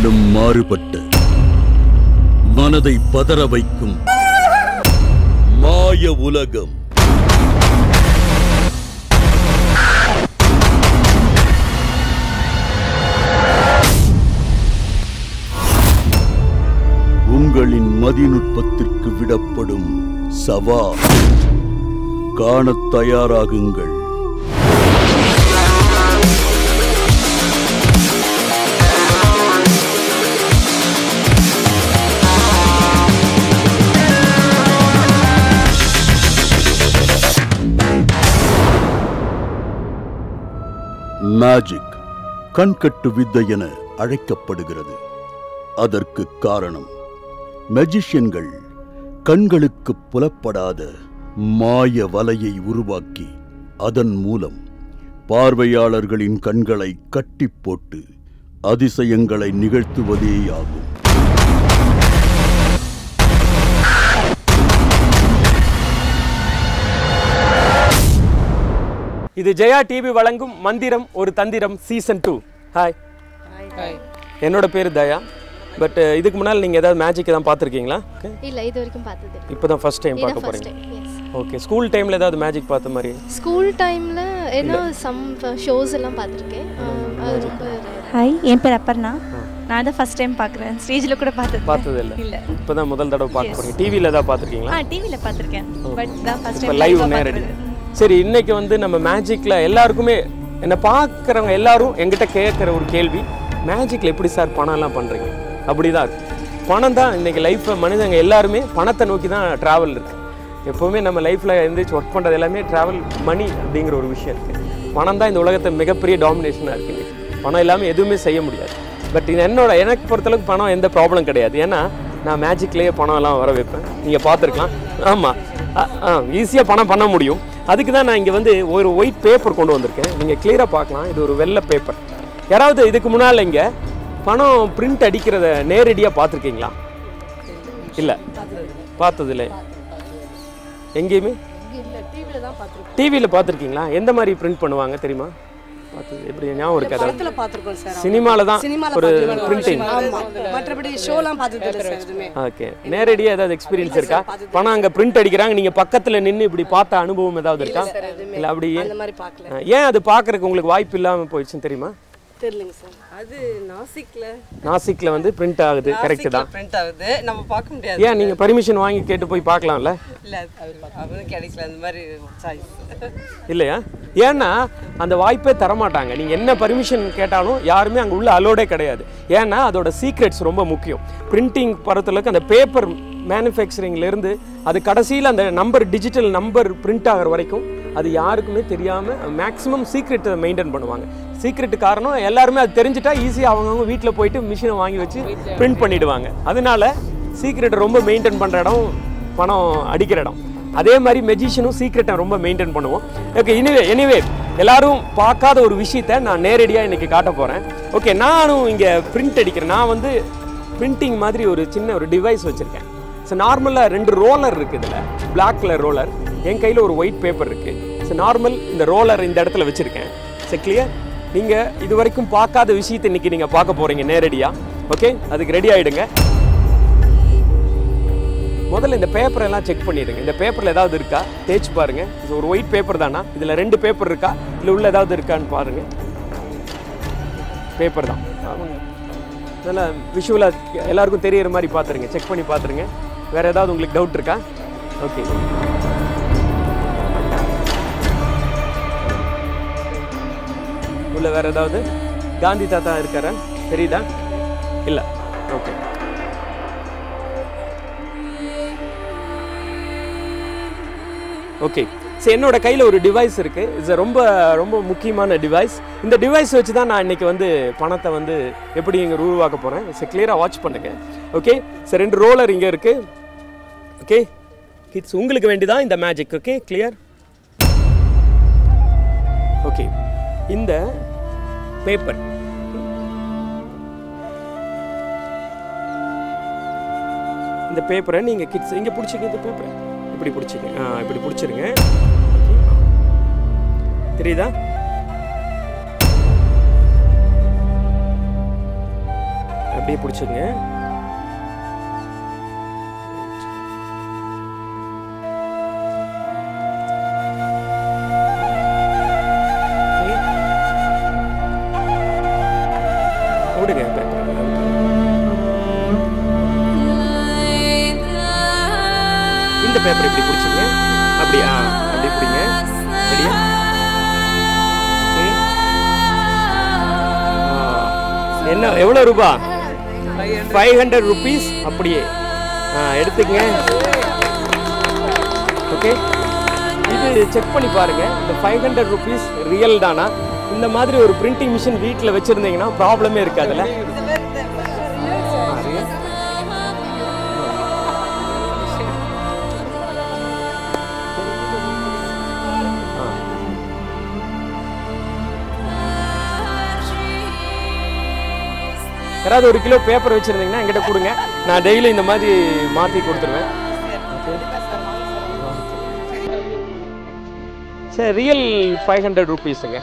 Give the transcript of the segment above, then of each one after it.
முற்றிலும் மாறுபட்ட மனதை பதற வைக்கும் மாய உலகம் உங்களின் மதிநுட்பத்திற்கு விடப்படும் சவால் காணத் தயாராகுங்கள் மேஜிக் கண்கட்டு வித்தை என அழைக்கப்படுகிறது அதற்கு காரணம் மெஜிஷியன்கள் கண்களுக்கு புலப்படாத மாய வலையை உருவாக்கி அதன் மூலம் பார்வையாளர்களின் கண்களை கட்டி போட்டு அதிசயங்களை நிகழ்த்துவதேயாகும் இது ஜெயா டிவி வழங்கும் மந்திரம் ஒரு தந்திரம் சீசன் டூ ஹாய் என்னோட பேர் தயா பட் இதுக்கு முன்னால் நீங்கள் ஏதாவது மேஜிக் தான் பார்த்துருக்கீங்களா இல்ல இது வரைக்கும் பார்த்தது இல்ல. இப்போ தான் ஃபஸ்ட் டைம் இதான் பார்க்க ஃபர்ஸ்ட் போகிறீங்க டைம் எஸ் ஓகே ஸ்கூல் டைமில் ஏதாவது மேஜிக் பார்த்த மாதிரி ஸ்கூல் டைம்ல ஏன்னா சம் ஷோஸ் எல்லாம் பார்த்துருக்கேன் அது ரொம்ப rare. ஹாய் என் பேர் அப்பர்ணா நான் தான் ஃபர்ஸ்ட் டைம் பார்க்குறேன் ஸ்டேஜில் கூட பார்த்தது பார்த்தது இல்லை இல்லை இப்போ தான் முதல் தடவை பார்க்க போகிறீங்க டிவியில் ஏதாவது பார்த்துருக்கீங்களா ஆ டிவியில் பார்த்துருக்கேன் பட் தான் ஃபர்ஸ்ட் இப்போ டைம் லைவ் நேரடி சரி இன்னைக்கு வந்து நம்ம மேஜிக்கில் எல்லாருக்குமே என்னை பார்க்குறவங்க எல்லாரும் எங்கிட்ட கேட்குற ஒரு கேள்வி மேஜிக்கில் எப்படி சார் பணம்லாம் பண்ணுறீங்க அப்படி தான் இருக்கு பணம் தான் இன்னைக்கு லைஃப்பை மனிதங்க எல்லாருமே பணத்தை நோக்கி தான் ட்ராவல் இருக்குது எப்போவுமே நம்ம லைஃப்பில் எந்திரிச்சு ஒர்க் பண்ணுறது எல்லாமே ட்ராவல் மணி அப்படிங்கிற ஒரு விஷயம் இருக்குது பணம் தான் இந்த உலகத்தை மிகப்பெரிய டாமினேஷனாக இருக்குது இன்னைக்கு. பணம் இல்லாமல் எதுவுமே செய்ய முடியாது பட் இது என்னோட எனக்கு பொறுத்தளவுக்கு பணம் எந்த ப்ராப்ளம் கிடையாது ஏன்னா நான் மேஜிக்லேயே பணம் எல்லாம் வர வைப்பேன் நீங்கள் பார்த்துருக்கலாம் ஆமாம் ஆ ஈஸியாக பணம் பண்ண முடியும் அதுக்கு தான் நான் இங்கே வந்து ஒரு ஒயிட் பேப்பர் கொண்டு வந்திருக்கேன் நீங்கள் கிளியராக பார்க்கலாம் இது ஒரு வெள்ளை பேப்பர் யாராவது இதுக்கு முன்னால் இங்கே பணம் பிரிண்ட் அடிக்கிறத நேரடியாக பார்த்துருக்கீங்களா இல்லை பார்த்ததில்லை எங்கேயுமே டிவியில் பார்த்துருக்கீங்களா எந்த மாதிரி பிரிண்ட் பண்ணுவாங்க தெரியுமா பார்த்தது எப்படி ஞாபகம் இருக்காது படத்துல பார்த்திருக்கோம் சார் சினிமாவில் தான் சினிமால ஒரு பார்த்திருக்கோம். பிரிண்டிங் ஆமா மற்றபடி ஷோலாம் பார்த்தது இல்லை சார் எதுவுமே ஓகே நேரடியாக ஏதாவது எக்ஸ்பீரியன்ஸ் இருக்கா பணம் அங்கே பிரிண்ட் அடிக்கிறாங்க நீங்கள் பக்கத்தில் நின்று இப்படி பார்த்த அனுபவம் ஏதாவது இருக்கா இல்லை அப்படியே அந்த மாதிரி பார்க்கல ஆ, ஏன் அது பார்க்கறதுக்கு உங்களுக்கு வாய்ப்பு இல்லாமல் போயிடுச்சுன்னு தெரியுமா தெரியலங்க சார் அது நாசிக்ல நாசிக்கில் வந்து பிரிண்ட் ஆகுது கரெக்டு தான் பிரிண்ட் ஆகுது நம்ம பார்க்க முடியாது ஏன் நீங்கள் பர்மிஷன் வாங்கி கேட்டு போய் பார்க்கலாம்ல இல்ல அவனுக்கு கிடைக்கல அந்த மாதிரி சாய்ஸ் இல்லையா ஏன்னா அந்த வாய்ப்பே தரமாட்டாங்க நீங்கள் என்ன பர்மிஷன் கேட்டாலும் யாருமே அங்கே உள்ள அலோடே கிடையாது ஏன்னா அதோட சீக்ரெட்ஸ் ரொம்ப முக்கியம் பிரிண்டிங் பொறுத்தளவுக்கு அந்த பேப்பர் மேனுஃபேக்சரிங்லேருந்து அது கடைசியில் அந்த நம்பர் டிஜிட்டல் நம்பர் பிரிண்ட் ஆகிற வரைக்கும் அது யாருக்குமே தெரியாமல் மேக்ஸிமம் சீக்ரெட்டை மெயின்டைன் பண்ணுவாங்க சீக்ரெட் காரணம் எல்லாருமே அது தெரிஞ்சுட்டா ஈஸியாக அவங்கவுங்க வீட்டில் போயிட்டு மிஷினை வாங்கி வச்சு பிரிண்ட் பண்ணிடுவாங்க அதனால சீக்ரெட்டை ரொம்ப மெயின்டைன் பண்ணுற இடம் பணம் அடிக்கிற இடம் அதே மாதிரி மெஜிஷியனும் சீக்ரெட்டை ரொம்ப மெயின்டைன் பண்ணுவோம் ஓகே எனிவே எனிவே எல்லாரும் பார்க்காத ஒரு விஷயத்த நான் நேரடியாக இன்னைக்கு காட்ட போகிறேன் ஓகே நானும் இங்கே பிரிண்ட் அடிக்கிறேன் நான் வந்து பிரிண்டிங் மாதிரி ஒரு சின்ன ஒரு டிவைஸ் வச்சுருக்கேன் ஸோ நார்மலாக ரெண்டு ரோலர் இருக்குது இதில் Black கலர் ரோலர் என் கையில் ஒரு ஒயிட் பேப்பர் இருக்குது ஸோ நார்மல் இந்த ரோலர் இந்த இடத்துல வச்சுருக்கேன் ஸோ கிளியர் நீங்கள் இது வரைக்கும் பார்க்காத விஷயத்தை இன்னைக்கு நீங்கள் பார்க்க போகிறீங்க நேரடியாக ஓகே அதுக்கு ரெடி ஆகிடுங்க முதல்ல இந்த பேப்பர் எல்லாம் செக் பண்ணிடுங்க இந்த பேப்பரில் ஏதாவது இருக்கா தேய்ச்சி பாருங்க இது ஒரு ஒயிட் பேப்பர் தானா இதில் ரெண்டு பேப்பர் இருக்கா இல்லை உள்ள ஏதாவது இருக்கான்னு பாருங்க பேப்பர் தான் ஆமாங்க நல்லா விஷுவலாக எல்லாருக்கும் தெரியற மாதிரி பார்த்துருங்க செக் பண்ணி பார்த்துருங்க வேற ஏதாவது உங்களுக்கு டவுட் இருக்கா ஓகே உள்ள வேற ஏதாவது காந்தி தாத்தா இருக்காரா தெரியுதா இல்லை ஓகே ஓகே ஸோ என்னோட கையில் ஒரு டிவைஸ் இருக்குது இது ரொம்ப ரொம்ப முக்கியமான டிவைஸ் இந்த டிவைஸ் வச்சு தான் நான் இன்னைக்கு வந்து பணத்தை வந்து எப்படி இங்கே உருவாக்க போகிறேன் ஸோ கிளியராக வாட்ச் பண்ணுங்க ஓகே ஸோ ரெண்டு ரோலர் இங்கே இருக்குது ஓகே கிட்ஸ் உங்களுக்கு வேண்டிதான் இந்த மேஜிக் ஓகே கிளியர் ஓகே இந்த பேப்பர் இந்த பேப்பரை நீங்கள் கிட்ஸ் இங்கே பிடிச்சிக்க இந்த பேப்பரை இப்படி பிடிச்சிக்க ஆ இப்படி பிடிச்சிருங்க தெரியுதா அப்படியே பிடிச்சுங்க Okay. விடுங்க paper. இந்த பேப்பர் இப்படி பிடிச்சுங்க அப்படியா அப்படி பிடிங்க ரெடியா என்ன எவ்வளோ ரூபா ஃபைவ் ஹண்ட்ரட் ருபீஸ் அப்படியே ஆ எடுத்துக்கங்க ஓகே இது செக் பண்ணி பாருங்க இந்த ஃபைவ் ஹண்ட்ரட் ருபீஸ் ரியல் தானா இந்த மாதிரி ஒரு பிரிண்டிங் மிஷின் வீட்டில் வச்சுருந்தீங்கன்னா ப்ராப்ளமே இருக்காதுல்ல ஆ, real. யாராவது ஒரு கிலோ பேப்பர் வச்சுருந்தீங்கன்னா என்கிட்ட கொடுங்க நான் டெய்லி இந்த மாதிரி மாற்றி கொடுத்துருவேன் சரி ரியல் ஃபைவ் ஹண்ட்ரட் ருபீஸுங்க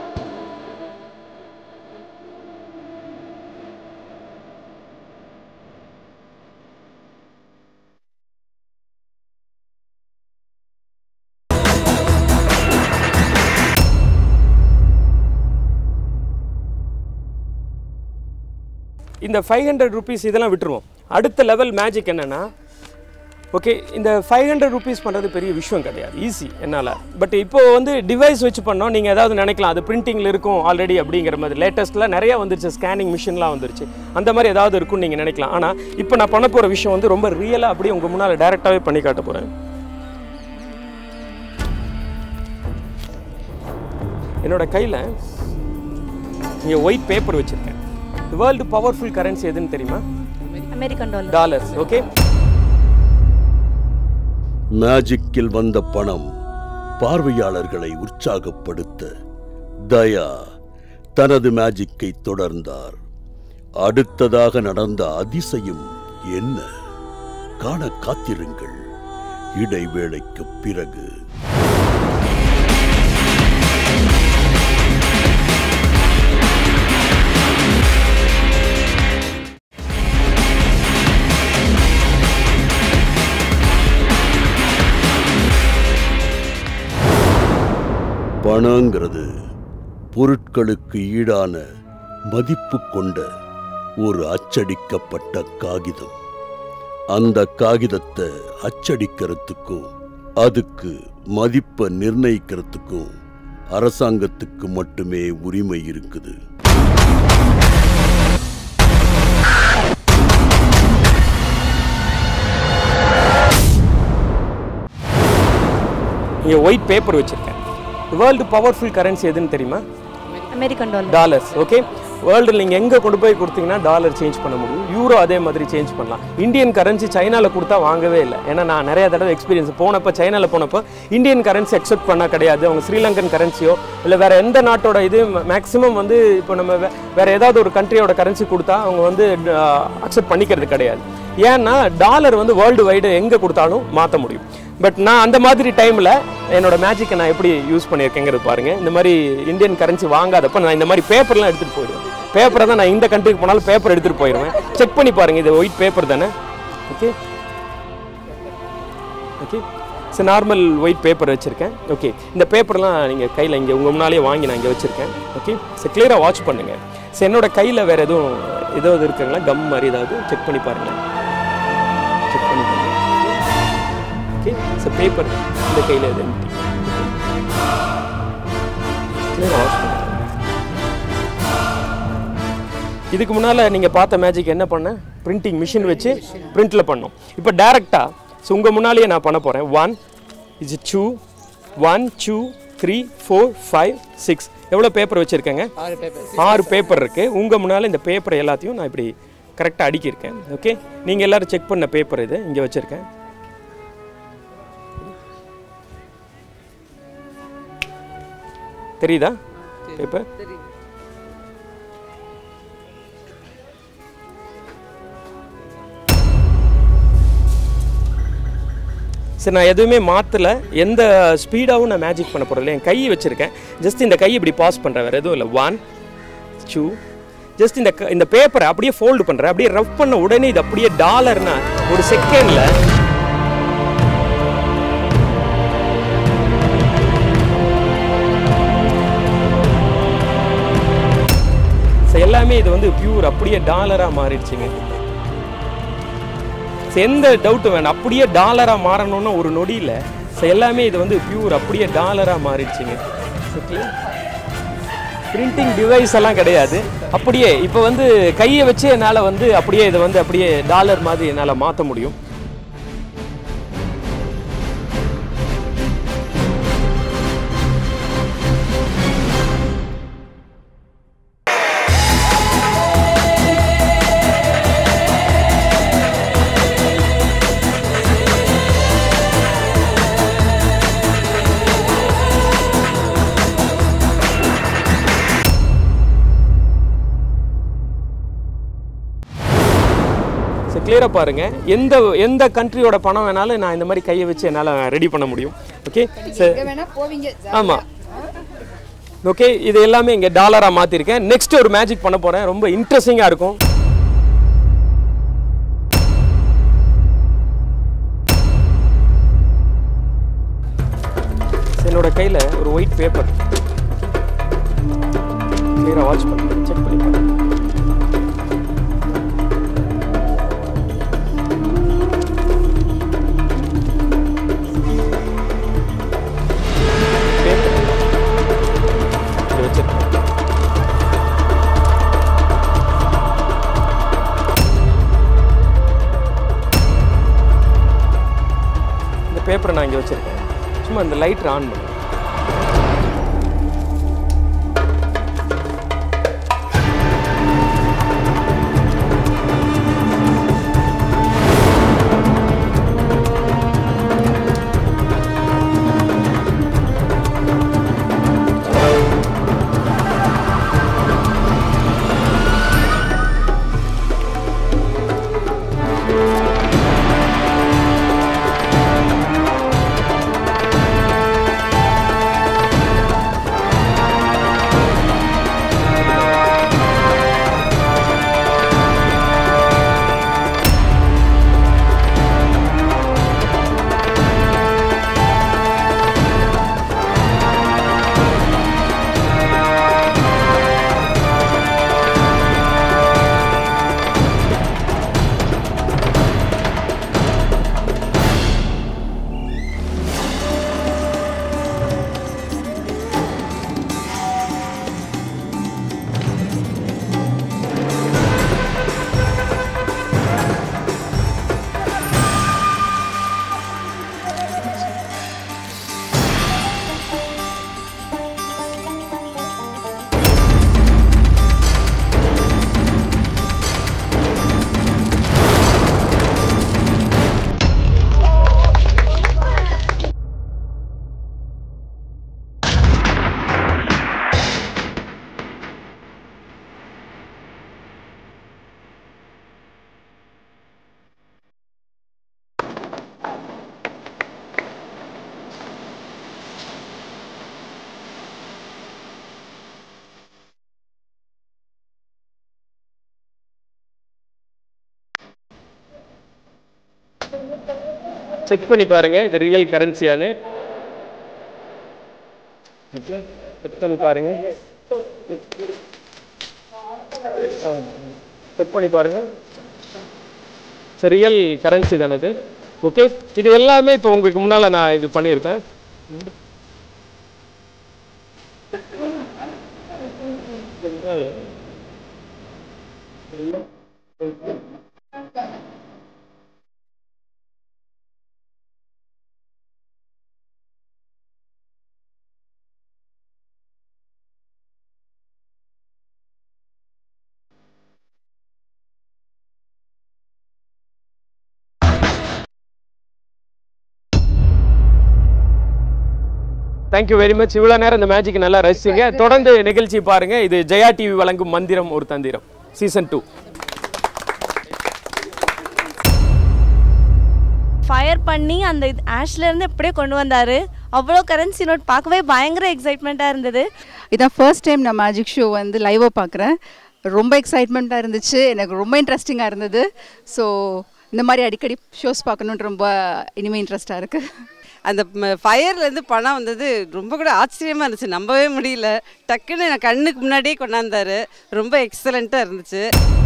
இந்த ஃபைவ் ஹண்ட்ரட் ருபீஸ் இதெல்லாம் விட்டுருவோம் அடுத்த லெவல் மேஜிக் என்னென்னா ஓகே இந்த ஃபைவ் ஹண்ட்ரட் ருபீஸ் பண்ணுறது பெரிய விஷயம் கிடையாது ஈஸி என்னால் பட் இப்போ வந்து டிவைஸ் வச்சு பண்ணோம் நீங்கள் ஏதாவது நினைக்கலாம் அது பிரிண்டிங்கில் இருக்கும் ஆல்ரெடி அப்படிங்கிற மாதிரி லேட்டஸ்ட்டில் நிறைய வந்துருச்சு ஸ்கேனிங் மிஷின்லாம் வந்துருச்சு அந்த மாதிரி ஏதாவது இருக்கும்னு நீங்கள் நினைக்கலாம் ஆனால் இப்போ நான் பண்ண போகிற விஷயம் வந்து ரொம்ப ரியலாக அப்படியே உங்கள் முன்னால் டேரெக்டாகவே பண்ணி காட்ட போகிறேன் என்னோட கையில் இங்கே ஒயிட் பேப்பர் வச்சுருக்கேன் வேர்ல்டு பவர்ஃபுல் கரன்சி எதுன்னு தெரியுமா அமெரிக்கன் டாலர் டாலர்ஸ் ஓகே மேஜிக்கில் வந்த பணம் பார்வையாளர்களை உற்சாகப்படுத்த தயா தனது மேஜிக்கை தொடர்ந்தார் அடுத்ததாக நடந்த அதிசயம் என்ன காண காத்திருங்கள் இடைவேளைக்கு பிறகு பணங்கிறது பொருட்களுக்கு ஈடான மதிப்பு கொண்ட ஒரு அச்சடிக்கப்பட்ட காகிதம் அந்த காகிதத்தை அச்சடிக்கிறதுக்கும் அதுக்கு மதிப்பை நிர்ணயிக்கிறதுக்கும் அரசாங்கத்துக்கு மட்டுமே உரிமை இருக்குது இங்கே ஒயிட் பேப்பர் வச்சுருக்கேன் வேர்ல்டு பவர்ஃபுல் கரன்சி எதுன்னு தெரியுமா அமெரிக்கன் டாலர் டாலர்ஸ் ஓகே வேர்ல்டில் நீங்கள் எங்கே கொண்டு போய் கொடுத்தீங்கன்னா டாலர் சேஞ்ச் பண்ண முடியும் யூரோ அதே மாதிரி சேஞ்ச் பண்ணலாம் இந்தியன் கரன்சி சைனாவில் கொடுத்தா வாங்கவே இல்லை ஏன்னா நான் நிறைய தடவை எக்ஸ்பீரியன்ஸ் போனப்போ சைனாவில் போனப்போ இந்தியன் கரன்சி அக்செப்ட் பண்ண கிடையாது அவங்க ஸ்ரீலங்கன் கரன்சியோ இல்லை வேற எந்த நாட்டோட இது மேக்ஸிமம் வந்து இப்போ நம்ம வே- வேற ஏதாவது ஒரு கண்ட்ரியோட கரன்சி கொடுத்தா அவங்க வந்து அக்செப்ட் பண்ணிக்கிறது கிடையாது ஏன்னா டாலர் வந்து வேர்ல்டு வைடு எங்கே கொடுத்தாலும் மாற்ற முடியும் பட் நான் அந்த மாதிரி டைமில் என்னோட மேஜிக்கை நான் எப்படி யூஸ் பண்ணியிருக்கேங்கிறது பாருங்க இந்த மாதிரி இந்தியன் கரன்சி வாங்காதப்ப நான் இந்த மாதிரி பேப்பர்லாம் எடுத்துகிட்டு போயிடுவேன் பேப்பரை தான் நான் இந்த கண்ட்ரிக்கு போனாலும் பேப்பர் எடுத்துகிட்டு போயிடுவேன் செக் பண்ணி பாருங்க இது ஒயிட் பேப்பர் தானே ஓகே ஓகே சரி நார்மல் ஒயிட் பேப்பர் வச்சுருக்கேன் ஓகே இந்த பேப்பர்லாம் நீங்கள் கையில் இங்கே உங்கள் முன்னாலே வாங்கி நான் இங்கே வச்சுருக்கேன் ஓகே சரி கிளியராக வாட்ச் பண்ணுங்கள் சரி என்னோட கையில் வேறு எதுவும் ஏதாவது இருக்குங்களா கம் மாதிரி ஏதாவது செக் பண்ணி பாருங்களேன் செக் பண்ணி பாருங்க ஓகே ஸோ பேப்பர் இந்த கையில் இது empty. Clear ஆ wash பண்ணுங்க. இதுக்கு முன்னால் நீங்கள் பார்த்த மேஜிக் என்ன பண்ணேன் பிரிண்டிங் மிஷின் வச்சு பிரிண்டில் பண்ணோம் இப்போ டேரெக்டாக ஸோ உங்கள் முன்னாலேயே நான் பண்ண போகிறேன் one is two one two three four five six எவ்வளோ பேப்பர் வச்சுருக்கேங்க ஆறு பேப்பர் இருக்குது உங்கள் முன்னால் இந்த பேப்பர் எல்லாத்தையும் நான் இப்படி கரெக்டாக அடுக்கியிருக்கேன் ஓகே நீங்கள் எல்லோரும் செக் பண்ண பேப்பர் இது இங்கே வச்சுருக்கேன் தெரியுதா பேப்பர் சரி நான் எதுவுமே மாற்றலை எந்த ஸ்பீடாகவும் நான் மேஜிக் பண்ண போகிறதில்ல என் கை வச்சுருக்கேன் ஜஸ்ட் இந்த கை இப்படி பாஸ் பண்ணுறேன் வேறு எதுவும் இல்லை ஒன் டூ ஜஸ்ட் இந்த க- இந்த பேப்பரை அப்படியே ஃபோல்டு பண்ணுறேன் அப்படியே ரஃப் பண்ண உடனே இது அப்படியே டாலர்னா ஒரு செகண்டில் எல்லாமே இது வந்து பியூர் அப்படியே டாலராக மாறிடுச்சுங்க So, எந்த டவுட்டும் வேணாம் அப்படியே டாலராக மாறணும்னு ஒரு நொடியில் ஸோ எல்லாமே இது வந்து பியூர் அப்படியே டாலராக மாறிடுச்சுங்க பிரிண்டிங் டிவைஸ் எல்லாம் கிடையாது அப்படியே இப்போ வந்து கையை வச்சு என்னால் வந்து அப்படியே இதை வந்து அப்படியே டாலர் மாதிரி என்னால் மாற்ற முடியும் ஸோ கிளியராக பாருங்க எந்த எந்த கண்ட்ரியோட பணம் வேணாலும் நான் இந்த மாதிரி கையை வச்சு என்னால் ரெடி பண்ண முடியும் ஓகே சார் ஆமாம் ஓகே இது எல்லாமே இங்கே டாலராக மாற்றிருக்கேன் நெக்ஸ்ட் ஒரு மேஜிக் பண்ண போகிறேன் ரொம்ப இன்ட்ரெஸ்டிங்காக இருக்கும் என்னோட கையில் ஒரு ஒயிட் பேப்பர் கிளியராக வாட்ச் பண்ணி செக் பண்ணி பாருங்க paper. இங்க வச்சிருக்கேன். இந்த பேப்பரை நான் இங்கே வச்சிருக்கேன் சும்மா இந்த லைட் ஆன் பண்ணு செக் பண்ணி பாருங்க இது ரியல் கரன்சியானு செக் பண்ணி பாருங்க செக் பண்ணி பாருங்க ரியல் கரன்சி தானே இது ஓகே இது எல்லாமே இப்போ உங்களுக்கு முன்னால் நான் இது பண்ணியிருக்கேன் தேங்க்யூ வெரி மச் இவ்வளோ நேரம் இந்த மேஜிக் நல்லா ரசிச்சிங்க தொடர்ந்து நிகழ்ச்சி பாருங்க இது ஜெயா டிவி வழங்கும் மந்திரம் ஒரு தந்திரம் சீசன் டூ ஃபயர் பண்ணி அந்த இது ஆஷ்லேருந்து எப்படியே கொண்டு வந்தார் அவ்வளோ கரன்சி நோட் பார்க்கவே பயங்கர எக்ஸைட்மெண்ட்டாக இருந்தது இதான் ஃபர்ஸ்ட் டைம் நான் மேஜிக் ஷோ வந்து லைவாக பார்க்குறேன் ரொம்ப எக்ஸைட்மெண்ட்டாக இருந்துச்சு எனக்கு ரொம்ப இன்ட்ரெஸ்டிங்காக இருந்தது ஸோ இந்த மாதிரி அடிக்கடி ஷோஸ் பார்க்கணுன்னு ரொம்ப இனிமேல் இன்ட்ரெஸ்டாக இருக்குது அந்த ஃபயர்லேருந்து பணம் வந்தது ரொம்ப கூட ஆச்சரியமாக இருந்துச்சு நம்பவே முடியல டக்குன்னு நான் கண்ணுக்கு முன்னாடியே கொண்டாந்தாரு ரொம்ப எக்ஸலண்ட்டாக இருந்துச்சு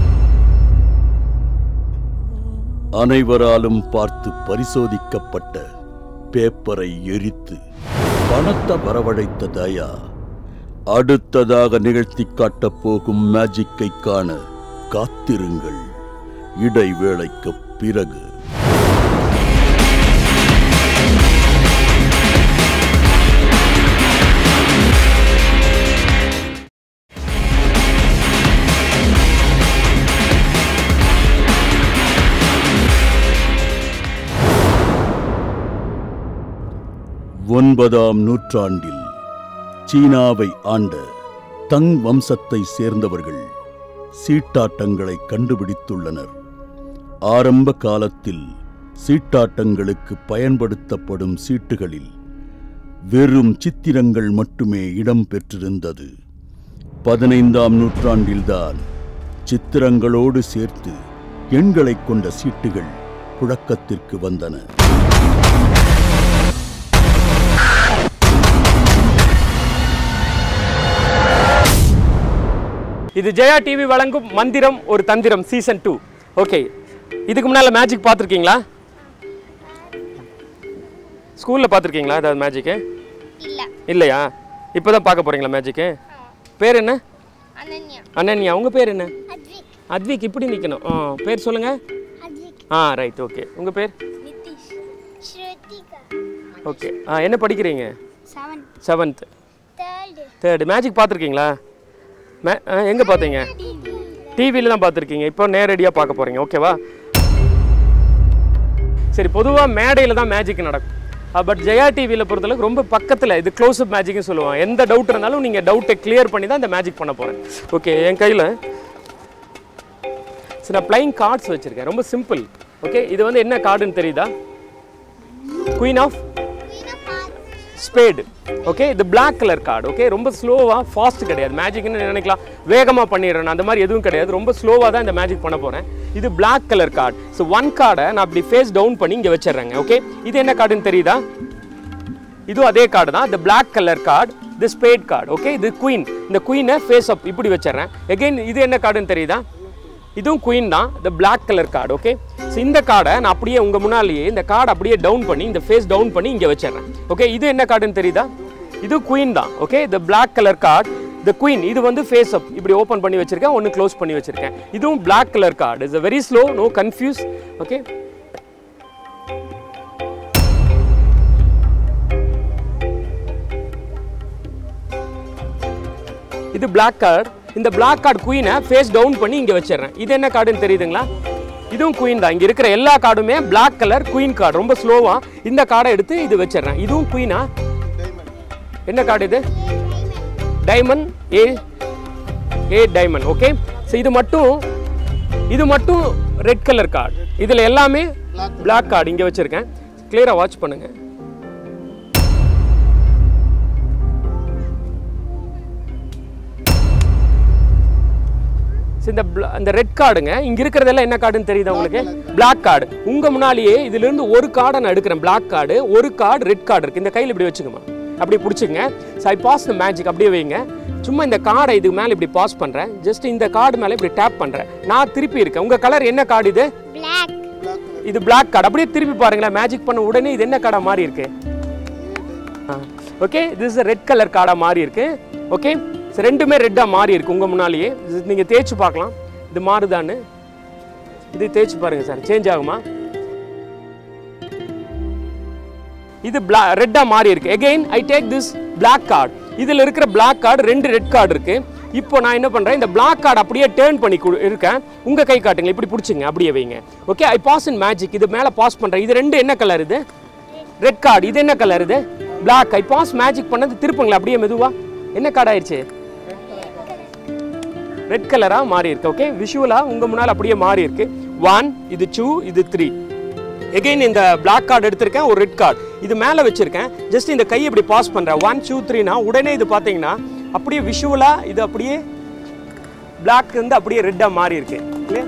அனைவராலும் பார்த்து பரிசோதிக்கப்பட்ட பேப்பரை எரித்து பணத்தை வரவழைத்த தயா அடுத்ததாக நிகழ்த்தி காட்டப் போகும் மேஜிக்கை காண காத்திருங்கள் இடைவேளைக்கு பிறகு ஒன்பதாம் நூற்றாண்டில் சீனாவை ஆண்ட தங் வம்சத்தை சேர்ந்தவர்கள் சீட்டாட்டங்களை கண்டுபிடித்துள்ளனர் ஆரம்ப காலத்தில் சீட்டாட்டங்களுக்கு பயன்படுத்தப்படும் சீட்டுகளில் வெறும் சித்திரங்கள் மட்டுமே இடம் பெற்றிருந்தது பதினைந்தாம் நூற்றாண்டில்தான் சித்திரங்களோடு சேர்த்து எண்களைக் கொண்ட சீட்டுகள் புழக்கத்திற்கு வந்தன இது ஜெயா டிவி வழங்கும் மந்திரம் ஒரு தந்திரம் சீசன் டூ ஓகே இதுக்கு முன்னால் மேஜிக் பார்த்துருக்கீங்களா ஸ்கூலில் பார்த்துருக்கீங்களா ஏதாவது மேஜிக்கு இல்லையா இப்போ தான் பார்க்க போகிறீங்களா மேஜிக்கு பேர் என்ன அனன்யா உங்கள் பேர் என்ன அத்விக் இப்படி நிற்கணும் ஆ பேர் சொல்லுங்கள் ஆ ரைட் ஓகே உங்கள் பேர் ஓகே ஆ என்ன படிக்கிறீங்க செவன்த் தேர்டு மேஜிக் பார்த்துருக்கீங்களா மே எங்கே பார்த்தீங்க டிவியில் தான் பார்த்துருக்கீங்க இப்போ நேரடியாக பார்க்க போகிறீங்க ஓகேவா சரி பொதுவாக மேடையில் தான் மேஜிக் நடக்கும் பட் ஜெயா டிவியில் பொறுத்தளவுக்கு ரொம்ப பக்கத்தில் இது க்ளோஸ் அப் மேஜிக்னு சொல்லுவாங்க எந்த டவுட் இருந்தாலும் நீங்கள் டவுட்டை கிளியர் பண்ணி தான் இந்த மேஜிக் பண்ண போகிறேன் ஓகே என் கையில் சரி நான் பிளைங் கார்ட்ஸ் வச்சுருக்கேன் ரொம்ப சிம்பிள் ஓகே இது வந்து என்ன கார்டுன்னு தெரியுதா குயின் ஆஃப் ஸ்பேடு ஓகே இது Black கலர் கார்டு ஓகே ரொம்ப ஸ்லோவாக ஃபாஸ்ட் கிடையாது மேஜிக்னு நினைக்கலாம் வேகமாக பண்ணிடுறேன் அந்த மாதிரி எதுவும் கிடையாது ரொம்ப ஸ்லோவாக தான் இந்த மேஜிக் பண்ண போகிறேன் இது Black colour card so one கார்டை நான் அப்படி ஃபேஸ் டவுன் பண்ணி இங்கே வச்சிடுறேங்க ஓகே இது என்ன கார்டுன்னு தெரியுதா இதுவும் அதே கார்டு தான் இந்த Black கலர் கார்டு இது ஸ்பேட் கார்டு ஓகே இது குயின் இந்த குயினை ஃபேஸ் அப் இப்படி வச்சிடுறேன் எகைன் இது என்ன கார்டுன்னு தெரியுதா இதுவும் குயின் தான் இந்த Black colour card okay so இந்த கார்டை நான் அப்படியே உங்கள் முன்னாலேயே இந்த கார்டை அப்படியே டவுன் பண்ணி இந்த ஃபேஸ் டவுன் பண்ணி இங்கே வச்சிடுறேன் ஓகே இது என்ன கார்டுன்னு தெரியுதா இது குயின் தான் ஓகே இந்த Black கலர் கார்டு இந்த குயின் இது வந்து ஃபேஸ் அப் இப்படி ஓப்பன் பண்ணி வச்சிருக்கேன் ஒன்று க்ளோஸ் பண்ணி வச்சிருக்கேன் இதுவும் Black colour card is very slow no confuse okay இது Black கார்டு இந்த Black கார்டு குயினை ஃபேஸ் டவுன் பண்ணி இங்கே வச்சிடுறேன் இது என்ன கார்டுன்னு தெரியுதுங்களா இதுவும் குயின் தான் இங்கே இருக்கிற எல்லா கார்டுமே Black கலர் குயின் கார்டு ரொம்ப ஸ்லோவாக இந்த கார்டை எடுத்து இது வச்சிடுறேன் இதுவும் குயினா என்ன கார்டு இது diamond A A diamond okay so இது மட்டும் இது மட்டும் ரெட் கலர் கார்டு இதில் எல்லாமே Black கார்டு இங்கே வச்சுருக்கேன் கிளியராக வாட்ச் பண்ணுங்கள் So, இந்த bla- இந்த ரெட் கார்டுங்க இங்க இருக்கிறதெல்லாம் என்ன கார்டுன்னு தெரியுதா உங்களுக்கு Black கார்டு உங்க முன்னாலேயே இதுல இருந்து ஒரு கார்டை நான் எடுக்கிறேன் Black கார்டு ஒரு கார்டு ரெட் கார்டு இருக்கு இந்த கையில் இப்படி வச்சுக்கோமா அப்படி பிடிச்சிங்க so I pass the magic அப்படியே வைங்க சும்மா இந்த கார்டை இதுக்கு மேலே இப்படி பாஸ் பண்ணுறேன் ஜஸ்ட் இந்த கார்டு மேலே இப்படி டேப் பண்ணுறேன் நான் திருப்பி இருக்கேன் உங்கள் கலர் என்ன கார்டு இது இது Black கார்டு அப்படியே திருப்பி பாருங்களேன் மேஜிக் பண்ண உடனே இது என்ன கார்டாக மாறி இருக்கு ஓகே திஸ் ரெட் கலர் கார்டாக மாறி இருக்கு ஓகே ஸோ ரெண்டுமே ரெட்டாக மாறி இருக்கு உங்கள் முன்னாலேயே நீங்கள் தேய்ச்சி பார்க்கலாம் இது மாறுதான்னு இது தேய்ச்சி பாருங்க சார் சேஞ்ச் ஆகுமா இது பிளா ரெட்டாக மாறி இருக்கு again I take this Black card இதில் இருக்கிற Black கார்டு ரெண்டு ரெட் கார்டு இருக்கு இப்போ நான் என்ன பண்ணுறேன் இந்த Black கார்டு அப்படியே டேர்ன் பண்ணி கொடு இருக்கேன் உங்கள் கை காட்டுங்க இப்படி பிடிச்சிங்க அப்படியே வைங்க okay I pass in magic இது மேலே பாஸ் பண்ணுறேன் இது ரெண்டு என்ன கலர் இது ரெட் கார்டு இது என்ன கலர் இது Black ஐ பாஸ் மேஜிக் பண்ணது திருப்புங்களா அப்படியே மெதுவா என்ன கார்டு ஆயிடுச்சு ரெட் கலராக மாறி இருக்கு ஓகே விஷுவலாக உங்கள் முன்னால் அப்படியே மாறி இருக்கு ஒன் இது டூ இது த்ரீ எகைன் இந்த Black கார்டு எடுத்திருக்கேன் ஒரு ரெட் கார்டு இது மேலே வச்சிருக்கேன் ஜஸ்ட் இந்த கையை இப்படி பாஸ் பண்ணுறேன் ஒன் டூ த்ரீனா உடனே இது பார்த்தீங்கன்னா அப்படியே விஷுவலாக இது அப்படியே பிளாக் வந்து அப்படியே ரெட்டாக மாறி இருக்கு இல்லையா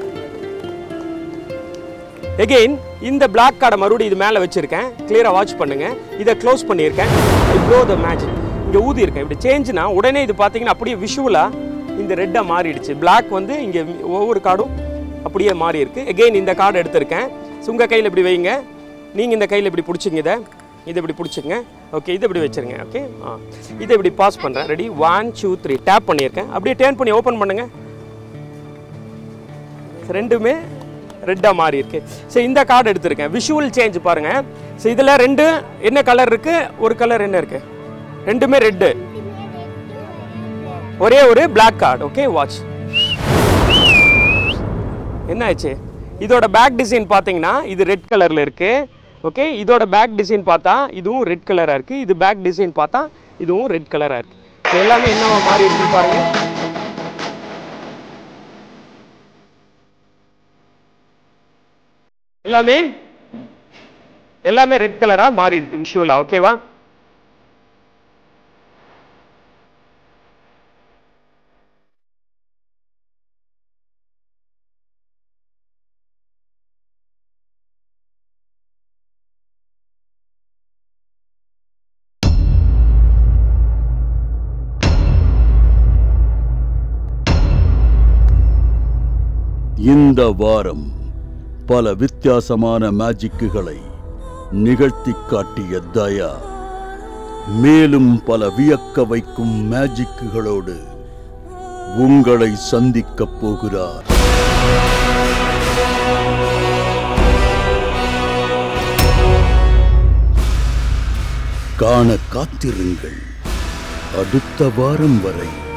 எகெயின் இந்த பிளாக் கார்டை மறுபடியும் இது மேலே வச்சிருக்கேன் கிளியராக வாட்ச் பண்ணுங்க இதை க்ளோஸ் பண்ணியிருக்கேன் ப்ளோ த மேஜிக் இங்கே ஊதி இருக்கேன் இப்படி சேஞ்சுனா உடனே இது பார்த்தீங்கன்னா அப்படியே விஷுவலாக இந்த ரெட்டாக மாறிடுச்சு பிளாக் வந்து இங்கே ஒவ்வொரு கார்டும் அப்படியே மாறி இருக்கு எகெயின் இந்த கார்டு எடுத்திருக்கேன் ஸோ உங்கள் கையில் இப்படி வைங்க நீங்கள் இந்த கையில் இப்படி பிடிச்சிங்க இதை இதை இப்படி பிடிச்சிங்க ஓகே இதை இப்படி வச்சிருங்க ஓகே ஆ இதை இப்படி பாஸ் பண்ணுறேன் ready one two three tap பண்ணியிருக்கேன் அப்படியே டேர்ன் பண்ணி ஓப்பன் பண்ணுங்கள் ரெண்டுமே ரெட்டாக மாறி இருக்கு ஸோ இந்த கார்டு எடுத்திருக்கேன் விஷுவல் சேஞ்ச் பாருங்க ஸோ இதில் ரெண்டு என்ன கலர் இருக்கு ஒரு கலர் என்ன இருக்கு ரெண்டுமே ரெட்டு ஒரே ஒரு Black கார்டு ஓகே வாட்ச் என்ன ஆச்சு இதோட பேக் டிசைன் பார்த்தீங்கன்னா இது ரெட் கலரில் இருக்கு ஓகே இதோட பேக் டிசைன் பார்த்தா இதுவும் ரெட் கலராக இருக்கு இது பேக் டிசைன் பார்த்தா இதுவும் ரெட் கலராக இருக்கு So எல்லாமே என்னவா மாறி இருக்கு பாருங்க எல்லாமே எல்லாமே ரெட் கலரா மாறி இருக்கு விஷுவலா ஓகேவா இந்த வாரம் பல வித்தியாசமான மேஜிக்குகளை நிகழ்த்திக் காட்டிய தயா மேலும் பல வியக்க வைக்கும் மேஜிக்குகளோடு உங்களை சந்திக்கப் போகிறார் காண காத்திருங்கள் அடுத்த வாரம் வரை